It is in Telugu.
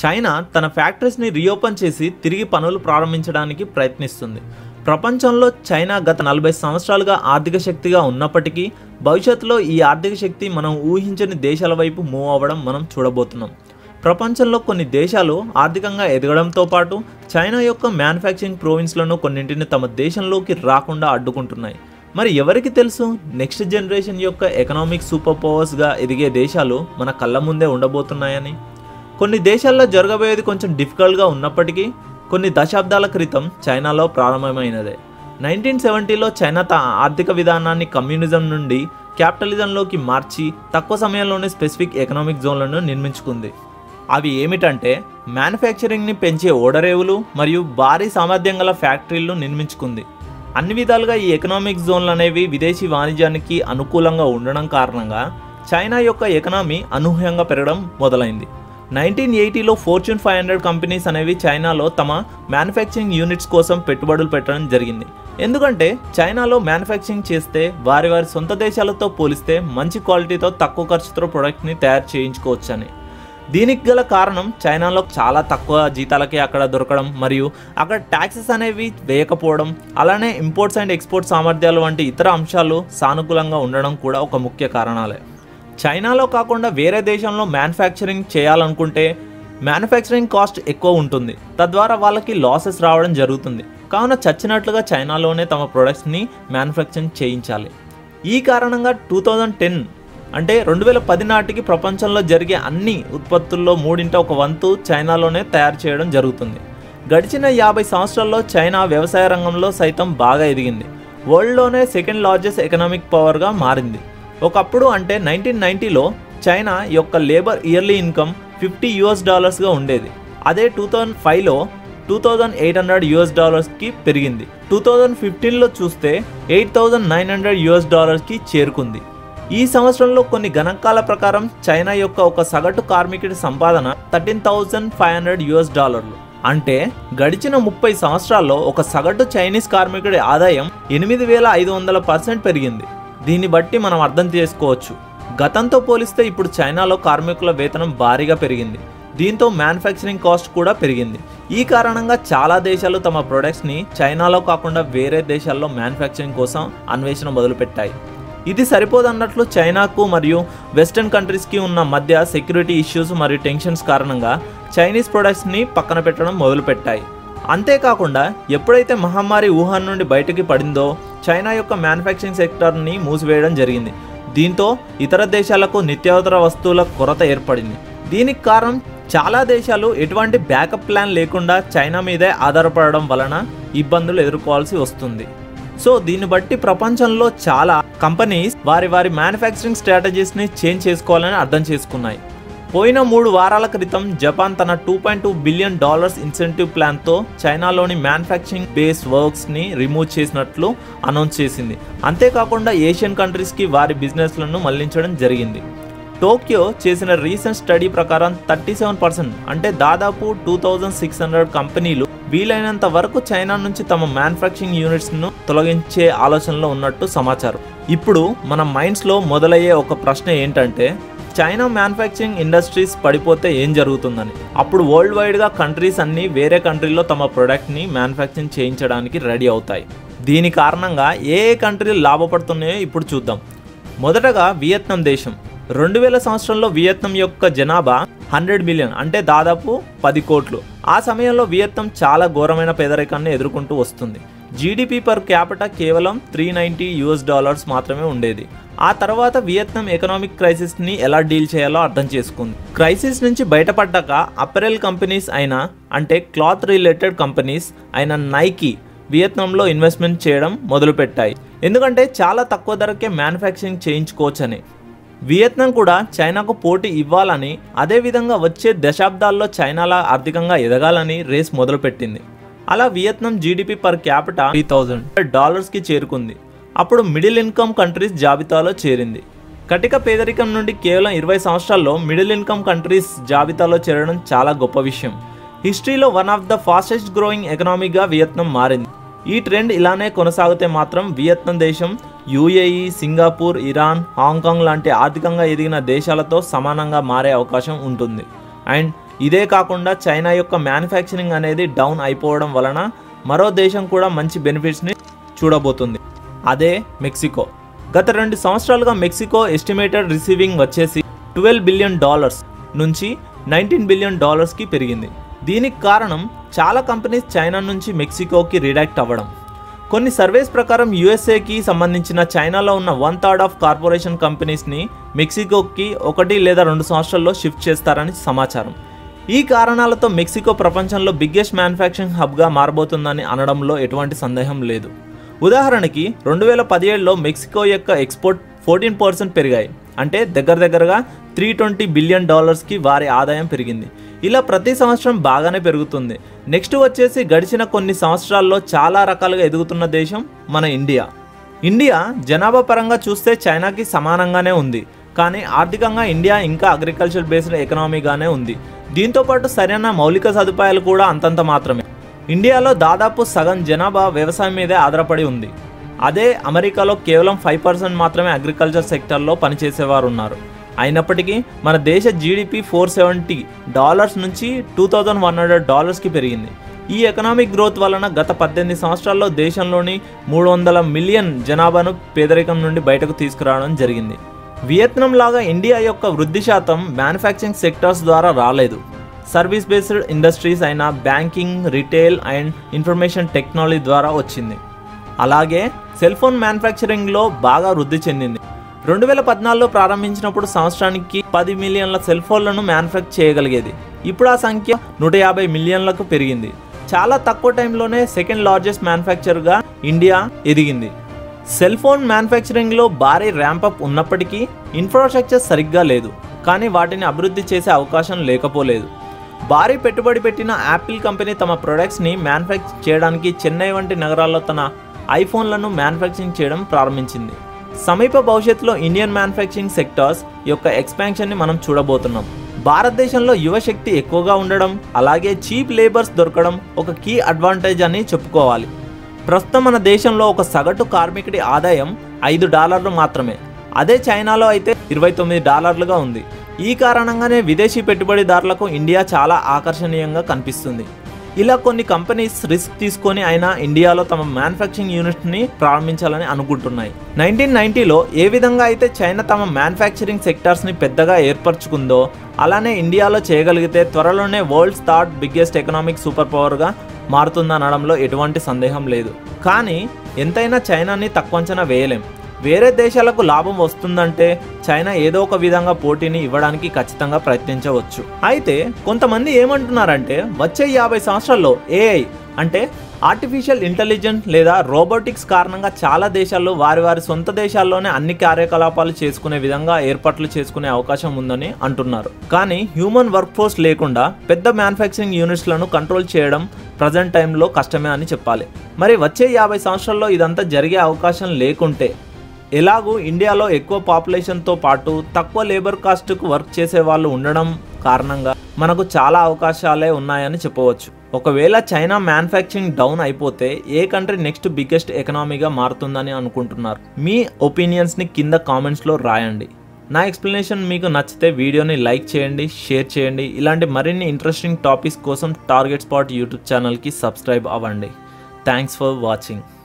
చైనా తన ఫ్యాక్టరీస్ని రీఓపెన్ చేసి తిరిగి పనులు ప్రారంభించడానికి ప్రయత్నిస్తుంది ప్రపంచంలో చైనా గత నలభై సంవత్సరాలుగా ఆర్థిక శక్తిగా ఉన్నప్పటికీ భవిష్యత్తులో ఈ ఆర్థిక శక్తి మనం ఊహించని దేశాల వైపు మూవ్ అవ్వడం మనం చూడబోతున్నాం ప్రపంచంలో కొన్ని దేశాలు ఆర్థికంగా ఎదగడంతో పాటు చైనా యొక్క మ్యానుఫ్యాక్చరింగ్ ప్రోవిన్స్లను కొన్నింటిని తమ దేశంలోకి రాకుండా అడ్డుకుంటున్నాయి మరి ఎవరికి తెలుసు నెక్స్ట్ జనరేషన్ యొక్క ఎకనామిక్ సూపర్ పవర్స్గా ఎదిగే దేశాలు మన కళ్ళ ముందే ఉండబోతున్నాయని కొన్ని దేశాల్లో జరగబోయేది కొంచెం డిఫికల్ట్గా ఉన్నప్పటికీ కొన్ని దశాబ్దాల క్రితం చైనాలో ప్రారంభమైనదే నైన్టీన్ సెవెంటీలో చైనా తన ఆర్థిక విధానాన్ని కమ్యూనిజం నుండి క్యాపిటలిజంలోకి మార్చి తక్కువ సమయంలోనే స్పెసిఫిక్ ఎకనామిక్ జోన్లను నిర్మించుకుంది అవి ఏమిటంటే మ్యానుఫ్యాక్చరింగ్ని పెంచే ఓడరేవులు మరియు భారీ సామర్థ్యం గల ఫ్యాక్టరీలు నిర్మించుకుంది అన్ని విధాలుగా ఈ ఎకనామిక్ జోన్లు అనేవి విదేశీ వాణిజ్యానికి అనుకూలంగా ఉండడం కారణంగా చైనా యొక్క ఎకనామీ అనూహ్యంగా పెరగడం మొదలైంది నైన్టీన్ ఎయిటీలో ఫార్చ్యూన్ ఫైవ్ హండ్రెడ్ కంపెనీస్ అనేవి చైనాలో తమ మ్యానుఫ్యాక్చరింగ్ యూనిట్స్ కోసం పెట్టుబడులు పెట్టడం జరిగింది ఎందుకంటే చైనాలో మ్యానుఫ్యాక్చరింగ్ చేస్తే వారి వారి సొంత దేశాలతో పోలిస్తే మంచి క్వాలిటీతో తక్కువ ఖర్చుతో ప్రొడక్ట్ని తయారు చేయించుకోవచ్చని దీనికి గల కారణం చైనాలో చాలా తక్కువ జీతాలకే అక్కడ దొరకడం మరియు అక్కడ ట్యాక్సెస్ అనేవి వేయకపోవడం అలానే ఇంపోర్ట్స్ అండ్ ఎక్స్పోర్ట్ సామర్థ్యాలు వంటి ఇతర అంశాలు సానుకూలంగా ఉండడం కూడా ఒక ముఖ్య కారణాలే చైనాలో కాకుండా వేరే దేశంలో మ్యానుఫ్యాక్చరింగ్ చేయాలనుకుంటే మ్యానుఫ్యాక్చరింగ్ కాస్ట్ ఎక్కువ ఉంటుంది తద్వారా వాళ్ళకి లాసెస్ రావడం జరుగుతుంది కావున చచ్చినట్లుగా చైనాలోనే తమ ప్రొడక్ట్స్ని మ్యానుఫ్యాక్చరింగ్ చేయించాలి ఈ కారణంగా టూ థౌజండ్ టెన్ అంటే రెండు వేల పది నాటికి ప్రపంచంలో జరిగే అన్ని ఉత్పత్తుల్లో మూడింట ఒక వంతు చైనాలోనే తయారు చేయడం జరుగుతుంది గడిచిన యాభై సంవత్సరాల్లో చైనా వ్యవసాయ రంగంలో సైతం బాగా ఎదిగింది వరల్డ్లోనే సెకండ్ లార్జెస్ట్ ఎకనామిక్ పవర్గా మారింది ఒకప్పుడు అంటే నైన్టీన్ నైంటీలో చైనా యొక్క labour yearly income fifty US డాలర్స్గా ఉండేది అదే టూ థౌజండ్ ఫైవ్లో two thousand eight hundred US డాలర్స్కి పెరిగింది టూ థౌజండ్ ఫిఫ్టీన్లో చూస్తే eight thousand nine hundred US డాలర్స్కి చేరుకుంది ఈ సంవత్సరంలో కొన్ని గణాంకాల ప్రకారం చైనా యొక్క ఒక సగటు కార్మికుడి సంపాదన thirteen thousand five hundred US డాలర్లు అంటే గడిచిన ముప్పై సంవత్సరాల్లో ఒక సగటు చైనీస్ కార్మికుడి ఆదాయం ఎనిమిది వేల ఐదు వందల పర్సెంట్ పెరిగింది దీన్ని బట్టి మనం అర్థం చేసుకోవచ్చు గతంతో పోలిస్తే ఇప్పుడు చైనాలో కార్మికుల వేతనం భారీగా పెరిగింది దీంతో మ్యానుఫ్యాక్చరింగ్ కాస్ట్ కూడా పెరిగింది ఈ కారణంగా చాలా దేశాలు తమ ప్రొడక్ట్స్ని చైనాలో కాకుండా వేరే దేశాల్లో మ్యానుఫ్యాక్చరింగ్ కోసం అన్వేషణ మొదలుపెట్టాయి ఇది సరిపోదన్నట్లు చైనాకు మరియు వెస్టర్న్ కంట్రీస్కి ఉన్న మధ్య సెక్యూరిటీ ఇష్యూస్ మరియు టెన్షన్స్ కారణంగా చైనీస్ ప్రొడక్ట్స్ని పక్కన పెట్టడం మొదలుపెట్టాయి అంతేకాకుండా ఎప్పుడైతే మహమ్మారి వుహాన్ నుండి బయటకి పడిందో చైనా యొక్క మ్యానుఫ్యాక్చరింగ్ సెక్టార్ని మూసివేయడం జరిగింది దీంతో ఇతర దేశాలకు నిత్యావసర వస్తువుల కొరత ఏర్పడింది దీనికి కారణం చాలా దేశాలు ఎటువంటి బ్యాకప్ ప్లాన్ లేకుండా చైనా మీదే ఆధారపడడం వలన ఇబ్బందులు ఎదుర్కోవాల్సి వస్తుంది సో దీన్ని బట్టి ప్రపంచంలో చాలా కంపెనీస్ వారి వారి మ్యానుఫ్యాక్చరింగ్ స్ట్రాటజీస్ని చేంజ్ చేసుకోవాలని అర్థం చేసుకున్నాయి పోయిన మూడు వారాల క్రితం జపాన్ తన two point two billion dollars incentive ప్లాన్తో చైనాలోని మ్యానుఫ్యాక్చరింగ్ బేస్ వర్క్స్ని రిమూవ్ చేసినట్లు అనౌన్స్ చేసింది అంతేకాకుండా ఏషియన్ కంట్రీస్కి వారి బిజినెస్లను మళ్లించడం జరిగింది టోక్యో చేసిన రీసెంట్ స్టడీ ప్రకారం థర్టీ సెవెన్ పర్సెంట్ అంటే దాదాపు టూ థౌజండ్ సిక్స్ హండ్రెడ్ కంపెనీలు వీలైనంత వరకు చైనా నుంచి తమ మ్యానుఫ్యాక్చరింగ్ యూనిట్స్ను తొలగించే ఆలోచనలో ఉన్నట్టు సమాచారం ఇప్పుడు మన మైండ్స్లో మొదలయ్యే ఒక ప్రశ్న ఏంటంటే చైనా మ్యానుఫ్యాక్చరింగ్ ఇండస్ట్రీస్ పడిపోతే ఏం జరుగుతుందని అప్పుడు వరల్డ్ వైడ్గా కంట్రీస్ అన్నీ వేరే కంట్రీలో తమ ప్రొడక్ట్ని మ్యానుఫ్యాక్చరింగ్ చేయించడానికి రెడీ అవుతాయి దీని కారణంగా ఏ ఏ కంట్రీలు లాభపడుతున్నాయో ఇప్పుడు చూద్దాం మొదటగా వియత్నాం దేశం రెండు వేల సంవత్సరంలో వియత్నాం యొక్క జనాభా హండ్రెడ్ మిలియన్ అంటే దాదాపు పది కోట్లు ఆ సమయంలో వియత్నాం చాలా ఘోరమైన పేదరికాన్ని ఎదుర్కొంటూ వస్తుంది జీడిపి పర్ క్యాపిటా కేవలం త్రీ నైంటీ యూఎస్ డాలర్స్ మాత్రమే ఉండేది ఆ తర్వాత వియత్నాం ఎకనామిక్ క్రైసిస్ని ఎలా డీల్ చేయాలో అర్థం చేసుకుంది క్రైసిస్ నుంచి బయటపడ్డాక అపెరల్ కంపెనీస్ అయిన అంటే క్లాత్ రిలేటెడ్ కంపెనీస్ అయిన నైకీ వియత్నాంలో ఇన్వెస్ట్మెంట్ చేయడం మొదలుపెట్టాయి ఎందుకంటే చాలా తక్కువ ధరకే మ్యానుఫ్యాక్చరింగ్ చేయించుకోవచ్చని వియత్నాం కూడా చైనాకు పోటీ ఇవ్వాలని అదేవిధంగా వచ్చే దశాబ్దాల్లో చైనాలా ఆర్థికంగా ఎదగాలని రేస్ మొదలుపెట్టింది అలా Vietnam GDP per capita three thousand డాలర్స్కి చేరుకుంది అప్పుడు మిడిల్ ఇన్కమ్ కంట్రీస్ జాబితాలో చేరింది కటిక పేదరికం నుండి కేవలం ఇరవై సంవత్సరాల్లో మిడిల్ ఇన్కమ్ కంట్రీస్ జాబితాలో చేరడం చాలా గొప్ప విషయం హిస్టరీలో one of the fastest growing ఎకనామీగా వియత్నాం మారింది ఈ ట్రెండ్ ఇలానే కొనసాగితే మాత్రం వియత్నాం దేశం యూఏఈ సింగపూర్ ఇరాన్ హాంకాంగ్ లాంటి ఆర్థికంగా ఎదిగిన దేశాలతో సమానంగా మారే అవకాశం ఉంటుంది అండ్ ఇదే కాకుండా చైనా యొక్క మ్యానుఫ్యాక్చరింగ్ అనేది డౌన్ అయిపోవడం వలన మరో దేశం కూడా మంచి బెనిఫిట్స్ని చూడబోతుంది అదే మెక్సికో గత రెండు సంవత్సరాలుగా మెక్సికో ఎస్టిమేటెడ్ రిసీవింగ్ వచ్చేసి ట్వెల్వ్ బిలియన్ డాలర్స్ నుంచి నైన్టీన్ బిలియన్ డాలర్స్కి పెరిగింది దీనికి కారణం చాలా కంపెనీస్ చైనా నుంచి మెక్సికోకి రిడాక్ట్ అవ్వడం కొన్ని సర్వేస్ ప్రకారం యుఎస్ఏకి సంబంధించిన చైనాలో ఉన్న వన్ థర్డ్ ఆఫ్ కార్పొరేషన్ కంపెనీస్ని మెక్సికోకి ఒకటి లేదా రెండు సంవత్సరాల్లో షిఫ్ట్ చేస్తారని సమాచారం ఈ కారణాలతో మెక్సికో ప్రపంచంలో బిగ్గెస్ట్ మ్యానుఫ్యాక్చరింగ్ హబ్గా మారబోతుందని అనడంలో ఎటువంటి సందేహం లేదు ఉదాహరణకి రెండు వేల పదిహేడులో మెక్సికో యొక్క ఎక్స్పోర్ట్ ఫోర్టీన్ పర్సెంట్ పెరిగాయి అంటే దగ్గర దగ్గరగా త్రీ ట్వంటీ బిలియన్ డాలర్స్కి వారి ఆదాయం పెరిగింది ఇలా ప్రతి సంవత్సరం బాగానే పెరుగుతుంది నెక్స్ట్ వచ్చేసి గడిచిన కొన్ని సంవత్సరాల్లో చాలా రకాలుగా ఎదుగుతున్న దేశం మన ఇండియా ఇండియా జనాభా పరంగా చూస్తే చైనాకి సమానంగానే ఉంది కానీ ఆర్థికంగా ఇండియా ఇంకా అగ్రికల్చర్ బేస్డ్ ఎకనామీగానే ఉంది దీంతోపాటు సరైన మౌలిక సదుపాయాలు కూడా అంతంత మాత్రమే ఇండియాలో దాదాపు సగం జనాభా వ్యవసాయం మీదే ఆధారపడి ఉంది అదే అమెరికాలో కేవలం ఫైవ్ పర్సెంట్ మాత్రమే అగ్రికల్చర్ సెక్టర్లో పనిచేసేవారు ఉన్నారు అయినప్పటికీ మన దేశ జీడిపి ఫోర్ సెవెంటీ డాలర్స్ నుంచి టూ థౌజండ్ వన్ హండ్రెడ్ డాలర్స్కి పెరిగింది ఈ ఎకనామిక్ గ్రోత్ వలన గత పద్దెనిమిది సంవత్సరాల్లో దేశంలోని మూడు వందల మిలియన్ జనాభాను పేదరికం నుండి బయటకు తీసుకురావడం జరిగింది వియత్నాం లాగా ఇండియా యొక్క వృద్ధి శాతం మ్యానుఫ్యాక్చరింగ్ సెక్టర్స్ ద్వారా రాలేదు సర్వీస్ బేస్డ్ ఇండస్ట్రీస్ అయిన banking retail and information technology ద్వారా వచ్చింది అలాగే సెల్ ఫోన్ మ్యానుఫ్యాక్చరింగ్లో బాగా వృద్ధి చెందింది రెండు వేల పద్నాలుగులో ప్రారంభించినప్పుడు సంవత్సరానికి పది మిలియన్ల సెల్ ఫోన్లను మ్యానుఫ్యాక్చర్ చేయగలిగేది ఇప్పుడు ఆ సంఖ్య నూట యాభై మిలియన్లకు పెరిగింది చాలా తక్కువ టైంలోనే సెకండ్ లార్జెస్ట్ మ్యానుఫ్యాక్చర్గా ఇండియా ఎదిగింది సెల్ ఫోన్ మ్యానుఫ్యాక్చరింగ్లో భారీ ర్యాంపప్ ఉన్నప్పటికీ ఇన్ఫ్రాస్ట్రక్చర్ సరిగ్గా లేదు కానీ వాటిని అభివృద్ధి చేసే అవకాశం లేకపోలేదు భారీ పెట్టుబడి పెట్టిన యాపిల్ కంపెనీ తమ ప్రొడక్ట్స్ని మ్యానుఫ్యాక్చర్ చేయడానికి చెన్నై వంటి నగరాల్లో తన ఐఫోన్లను మ్యానుఫ్యాక్చరింగ్ చేయడం ప్రారంభించింది సమీప భవిష్యత్తులో ఇండియన్ మ్యానుఫ్యాక్చరింగ్ సెక్టార్స్ యొక్క ఎక్స్పాన్షన్ని మనం చూడబోతున్నాం భారతదేశంలో యువశక్తి ఎక్కువగా ఉండడం అలాగే చీప్ లేబర్స్ దొరకడం ఒక కీ అడ్వాంటేజ్ అని చెప్పుకోవాలి ప్రస్తుతం మన దేశంలో ఒక సగటు కార్మికుడి ఆదాయం ఐదు డాలర్లు మాత్రమే అదే చైనాలో అయితే ఇరవై తొమ్మిది డాలర్లుగా ఉంది ఈ కారణంగానే విదేశీ పెట్టుబడిదారులకు ఇండియా చాలా ఆకర్షణీయంగా కనిపిస్తుంది ఇలా కొన్ని కంపెనీస్ రిస్క్ తీసుకొని అయినా ఇండియాలో తమ మ్యానుఫ్యాక్చరింగ్ యూనిట్ని ప్రారంభించాలని అనుకుంటున్నాయి నైన్టీన్ నైన్టీలో ఏ విధంగా అయితే చైనా తమ మ్యానుఫ్యాక్చరింగ్ సెక్టార్స్ని పెద్దగా ఏర్పరచుకుందో అలానే ఇండియాలో చేయగలిగితే త్వరలోనే world's third biggest economic super పవర్గా మారుతుందనడంలో ఎటువంటి సందేహం లేదు కానీ ఎంతైనా చైనాని తక్కువ అంచనా వేయలేం వేరే దేశాలకు లాభం వస్తుందంటే చైనా ఏదో ఒక విధంగా పోటీని ఇవ్వడానికి ఖచ్చితంగా ప్రయత్నించవచ్చు అయితే కొంతమంది ఏమంటున్నారంటే వచ్చే యాభై సంవత్సరాల్లో ఏఐ అంటే ఆర్టిఫిషియల్ ఇంటెలిజెన్స్ లేదా రోబోటిక్స్ కారణంగా చాలా దేశాల్లో వారి వారి సొంత దేశాల్లోనే అన్ని కార్యకలాపాలు చేసుకునే విధంగా ఏర్పాట్లు చేసుకునే అవకాశం ఉందని అంటున్నారు కానీ హ్యూమన్ వర్క్ ఫోర్స్ లేకుండా పెద్ద మ్యానుఫ్యాక్చరింగ్ యూనిట్స్లను కంట్రోల్ చేయడం ప్రజెంట్ టైంలో కష్టమే అని చెప్పాలి మరి వచ్చే యాభై సంవత్సరాల్లో ఇదంతా జరిగే అవకాశం లేకుంటే ఎలాగూ ఇండియాలో ఎక్కువ పాపులేషన్తో పాటు తక్కువ లేబర్ కాస్ట్కు వర్క్ చేసే వాళ్ళు ఉండడం కారణంగా మనకు చాలా అవకాశాలే ఉన్నాయని చెప్పవచ్చు ఒకవేళ చైనా మ్యానుఫ్యాక్చరింగ్ డౌన్ అయిపోతే ఏ కంట్రీ నెక్స్ట్ బిగ్గెస్ట్ ఎకనామీగా మారుతుందని అనుకుంటున్నారు మీ ఒపీనియన్స్ని కింద కామెంట్స్లో రాయండి నా ఎక్స్ప్లెనేషన్ మీకు నచ్చితే వీడియోని లైక్ చేయండి షేర్ చేయండి ఇలాంటి మరిన్ని ఇంట్రెస్టింగ్ టాపిక్స్ కోసం టార్గెట్ స్పాట్ యూట్యూబ్ ఛానల్కి సబ్స్క్రైబ్ అవ్వండి థ్యాంక్స్ ఫర్ వాచింగ్